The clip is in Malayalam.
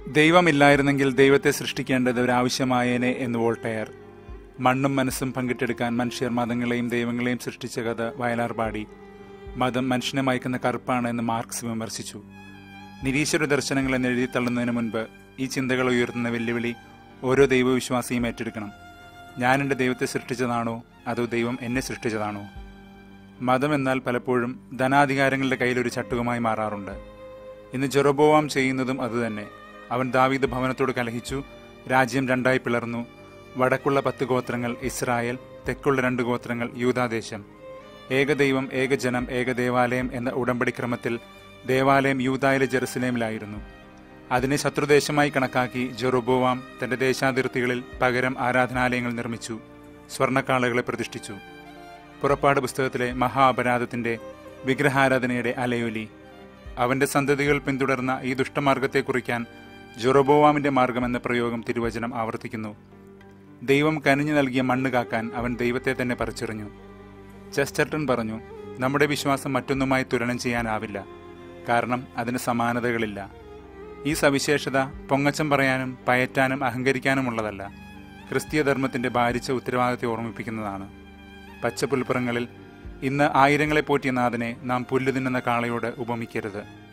ദൈവമില്ലായിരുന്നെങ്കിൽ ദൈവത്തെ സൃഷ്ടിക്കേണ്ടത് ഒരാവശ്യമായേനെ എന്ന് വോൾട്ടയർ മണ്ണും മനസ്സും പങ്കിട്ടെടുക്കാൻ മനുഷ്യർ മതങ്ങളെയും ദൈവങ്ങളെയും സൃഷ്ടിച്ച കഥ വയലാർ പാടി മതം മനുഷ്യനെ മയക്കുന്ന കറുപ്പാണ് എന്ന് മാർക്സ് വിമർശിച്ചു നിരീശ്വര ദർശനങ്ങൾ എന്ന് എഴുതി തള്ളുന്നതിന് മുൻപ് ഈ ചിന്തകൾ ഉയർത്തുന്ന വെല്ലുവിളി ഓരോ ദൈവവിശ്വാസിയും ഏറ്റെടുക്കണം ഞാൻ എൻ്റെ ദൈവത്തെ സൃഷ്ടിച്ചതാണോ അതോ ദൈവം എന്നെ സൃഷ്ടിച്ചതാണോ മതം എന്നാൽ പലപ്പോഴും ധനാധികാരങ്ങളുടെ കയ്യിലൊരു ചട്ടുകമായി മാറാറുണ്ട് ഇന്ന് ജെറോബോവാം ചെയ്യുന്നതും അതുതന്നെ അവൻ ദാവീദ് ഭവനത്തോട് കലഹിച്ചു രാജ്യം രണ്ടായി പിളർന്നു വടക്കുള്ള പത്ത് ഗോത്രങ്ങൾ ഇസ്രായേൽ തെക്കുള്ള രണ്ട് ഗോത്രങ്ങൾ യൂതാദേശം ഏകദൈവം ഏകജനം ഏകദേവാലയം എന്ന ഉടമ്പടി ക്രമത്തിൽ ദേവാലയം യൂതായിലെ ജെറുസലേമിലായിരുന്നു അതിനെ ശത്രുദേശമായി കണക്കാക്കി ജെറുബോവാം തന്റെ ദേശാതിർത്തികളിൽ പകരം ആരാധനാലയങ്ങൾ നിർമ്മിച്ചു സ്വർണ്ണക്കാളകളെ പ്രതിഷ്ഠിച്ചു പുറപ്പാട് പുസ്തകത്തിലെ മഹാ അപരാധത്തിന്റെ വിഗ്രഹാരാധനയുടെ അലയൊലി അവന്റെ സന്തതികൾ പിന്തുടർന്ന ഈ ദുഷ്ടമാർഗത്തെ കുറിക്കാൻ ജൊറോബോവാമിന്റെ മാർഗം എന്ന പ്രയോഗം തിരുവചനം ആവർത്തിക്കുന്നു ദൈവം കനിഞ്ഞു നൽകിയ മണ്ണ് കാക്കാൻ അവൻ ദൈവത്തെ തന്നെ പറിച്ചെറിഞ്ഞു ചെസ്റ്റർട്ടൺ പറഞ്ഞു നമ്മുടെ വിശ്വാസം മറ്റൊന്നുമായി തുലനം ചെയ്യാനാവില്ല കാരണം അതിന് സമാനതകളില്ല ഈ സവിശേഷത പൊങ്ങച്ചം പറയാനും പയറ്റാനും അഹങ്കരിക്കാനുമുള്ളതല്ല ക്രിസ്തീയ ധർമ്മത്തിന്റെ ഭാരിച്ച ഉത്തരവാദിത്തത്തെ ഓർമ്മിപ്പിക്കുന്നതാണ് പച്ചപ്പുൽപ്പുറങ്ങളിൽ ഇന്ന് ആയിരങ്ങളെ പോറ്റിയ നാഥനെ നാം പുല്ല് തിന്നുന്ന കാളയോട് ഉപമിക്കരുത്